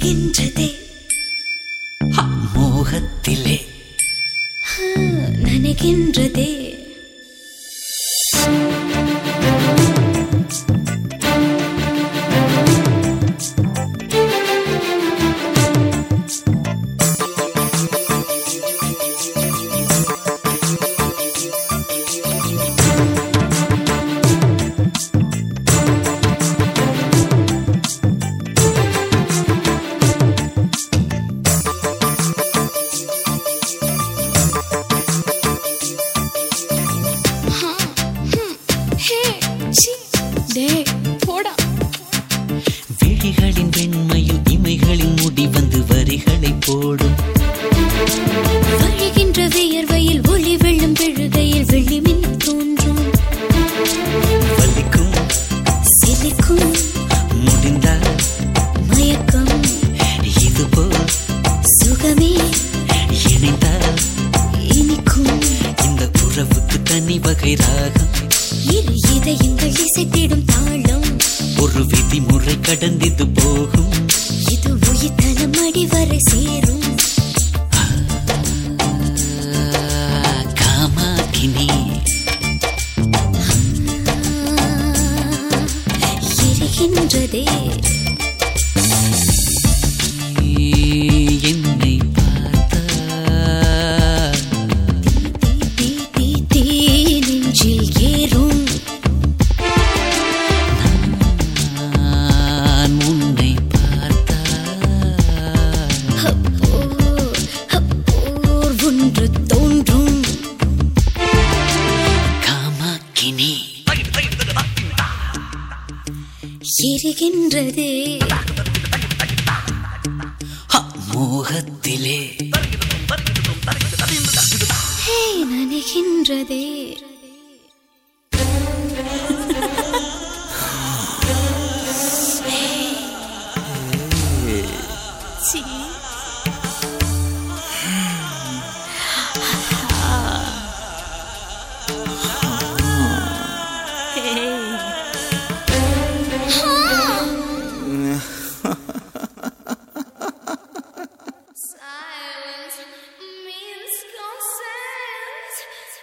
எரிகின்றதே மோகத்திலே நனைகின்றதே ஹே C டே போடா விழிகளின் வெண்மையில் இமைகளின் முடி வந்து வரிகளை போடும் வழிகின்ற வியர்வையில் ஒளி வெள்ளம் விழுகையில் வெள்ளி மின் தோன்றும் வலிக்கும் சிலிக்கும் முடிந்தால் மயக்கம் இதுபோல் சுகமே இணைந்தால் இனிக்கும் இந்த உறவுக்கு தனி வகை ராகம் இரு இதயங்கள் இசைத்திடும் தாளம் ஒரு விதிமுறை கடந்திது போகும் இது உயிர் தலம் அடிவரை சேரும் காமாக்கினி எரிகின்றதே என்னை பார்த்தா தீ தீ தீ நெஞ்சில் ஏறும் நான் உன்னை பார்த்தா அப்போ அப்போர் ஒன்று தோன்றும் காமாக்கினி எரிகின்றதே ஹ, மோகத்திலே ஹே நனைகின்றதே சீ. Silence means consent.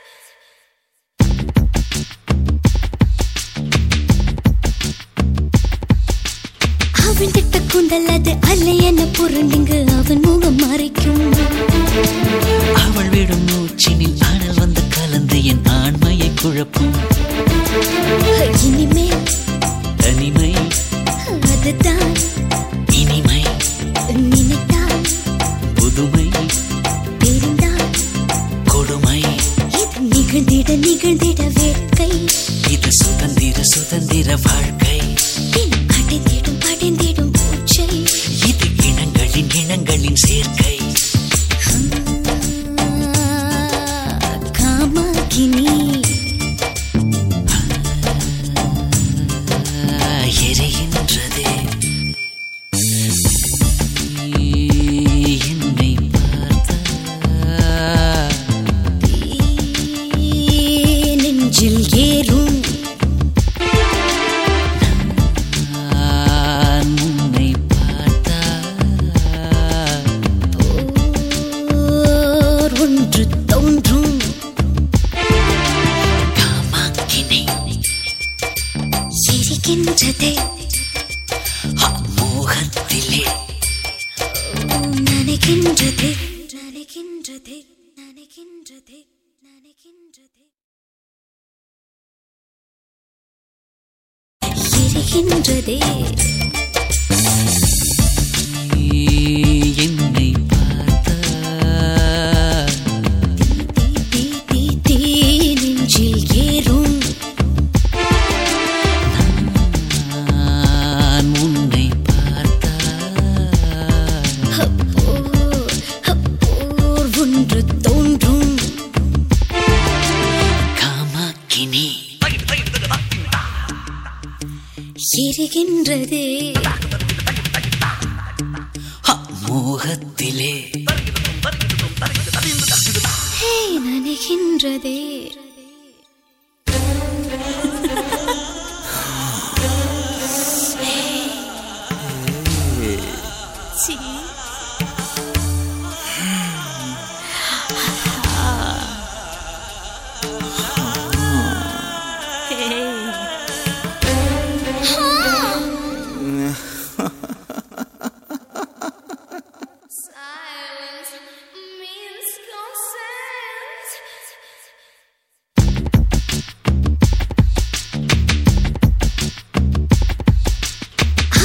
அவன் திட்ட குண்டல் அது அல்ல என்ன புரண்டிங்கு அவன் முகம் மறைக்கும் அவள் விடும் மூச்சினில் அனல் வந்து கலந்து என் ஆண்மையை குழப்பும் இனிமேல் தனிமை அதுதான் இனிமை நினைத்தால் புதுமை தெரிந்தால் கொடுமை இது நிகழ்ந்திட நிகழ்ந்திட வேட்கை இது சுதந்திர சுதந்திர வாழ்க்கை என் அடைந்திடும் அடைந்திடும் பூச்சை இது இனங்களின் இனங்களின் சேர்க்கை காமாகினி எரிகின்றதே என்னை பார்த்தா நெஞ்சில் ஏறும் நான் உன்னை பார்த்தா ஓர் ஒன்று தோன்றும் காமாக்கினி சிரிக்கின்றதே மோகத்திலே நனைகின்றதே நனைகின்றதே நனைகின்றதே நனைகின்றதே எரிகின்றதே என்னை பார்த்தா தீ தீ தீ நெஞ்சில் ஏறும் நான் உன்னை பார்த்தா அப்போ அப்போர் ஒன்று தோன்றும் காமாக்கினி எரிகின்றதே ஹ, மோகத்திலே ஹே நனைகின்றதே சி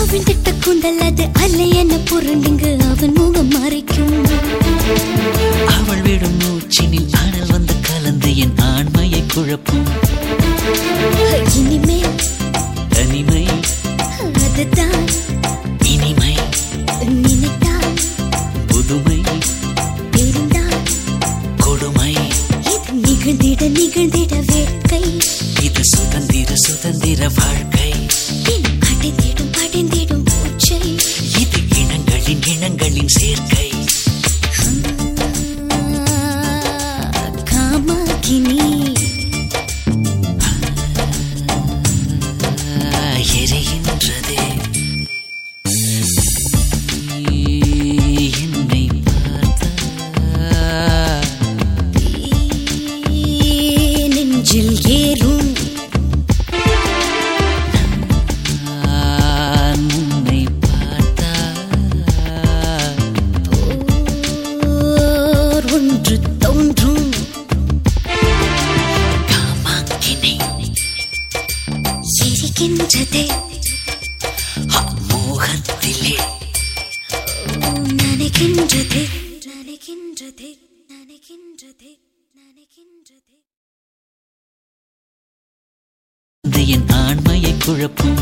அவன் திட்ட கூந்தல் அது அல்ல என்ன புரண்டிங்கு அவன் முகம் மறைக்கும் அவள் விடும் மூச்சினில் அனல் வந்து கலந்து என் ஆண்மையை குழப்பும் இனிமே தனிமை அதுதான் இனிமை நினைத்தால் புதுமை தெரிந்தால் கொடுமை இது நிகழ்ந்திட நிகழ்ந்திட வேட்கை இது சுதந்திர சுதந்திர வாழ்க்கை என் அடைந்திடும் அடைந்திடும் பூச்சை இது இனங்களின் இனங்களின் சேர்க்கை காமாகினி எரிகின்றதே என்னை பார்த்தா நெஞ்சில் ஏறும் நான் உன்னை பார்த்தா ஓர் ஒன்று தோன்றும் காமாக்கினை சிரிக்கின்றதே மோகத்திலே நனைக்கின்றதே நனைக்கின்றதே நனைக்கின்றதே நனைக்கின்றதே இந்த என் ஆண்மையை குழப்பும்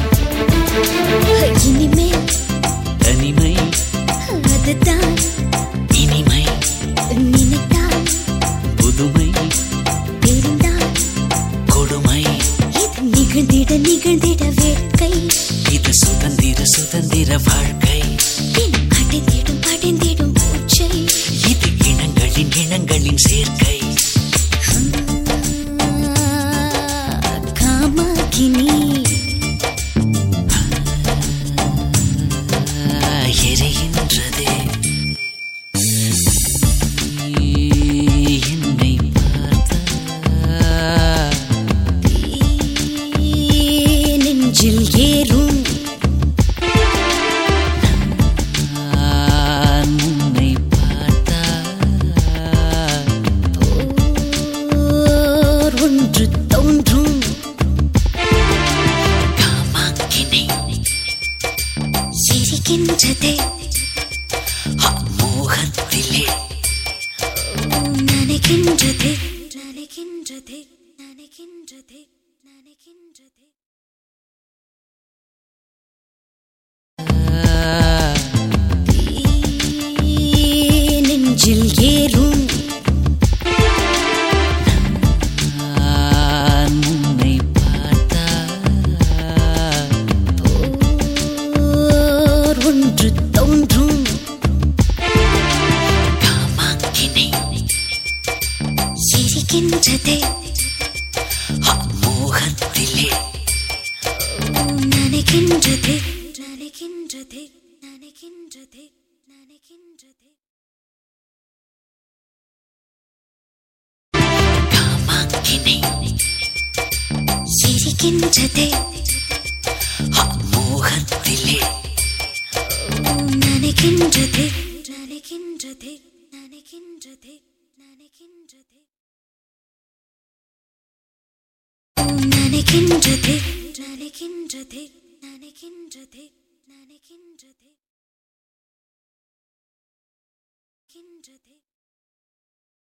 இனிமே தனிமை அதுதான் இனிமை நினைத்தால் புதுமை தெரிந்தால் கொடுமை இது நிகழ்ந்திட நிகழ்ந்திட வேட்கை இது சுதந்திர சுதந்திர வாழ்க்கை என் அடைந்திடும் அடைந்திடும் பூச்சை இது இனங்களின் இனங்களின் சேர்க்கை காமாகினி எரிகின்றதே என்னை பார்த்தா நெஞ்சில் ஏறும் நான் உன்னை பார்த்தா ஓர் ஒன்று தோன்றும் காமாக்கினை சிரிக்கின்றதே மோகத்திலே நனைக்கின்றதே நனைக்கின்றதே நனைக்கின்றதே நனைக்கின்றதே நெஞ்சில் ஏறும் நான் உன்னை பார்த்தா ஓர் ஒன்று தோன்றும் காமாக்கினை சிரிக்கின்றதே மோகத்திலே நனைக்கின்றதே நனைக்கின்றதே நனைக்கின்றதே நனைக்கின்றதே காமாக்கினை சிரிக்கின்றதே மோகத்திலே நனைக்கின்றதே நனைக்கின்றதே நனைக்கின்றதே நனைக்கின்றதே நனைக்கின்றதே நனைக்கின்றதே நனைக்கின்றதே நனைக்கின்றதே நனைக்கின்றதே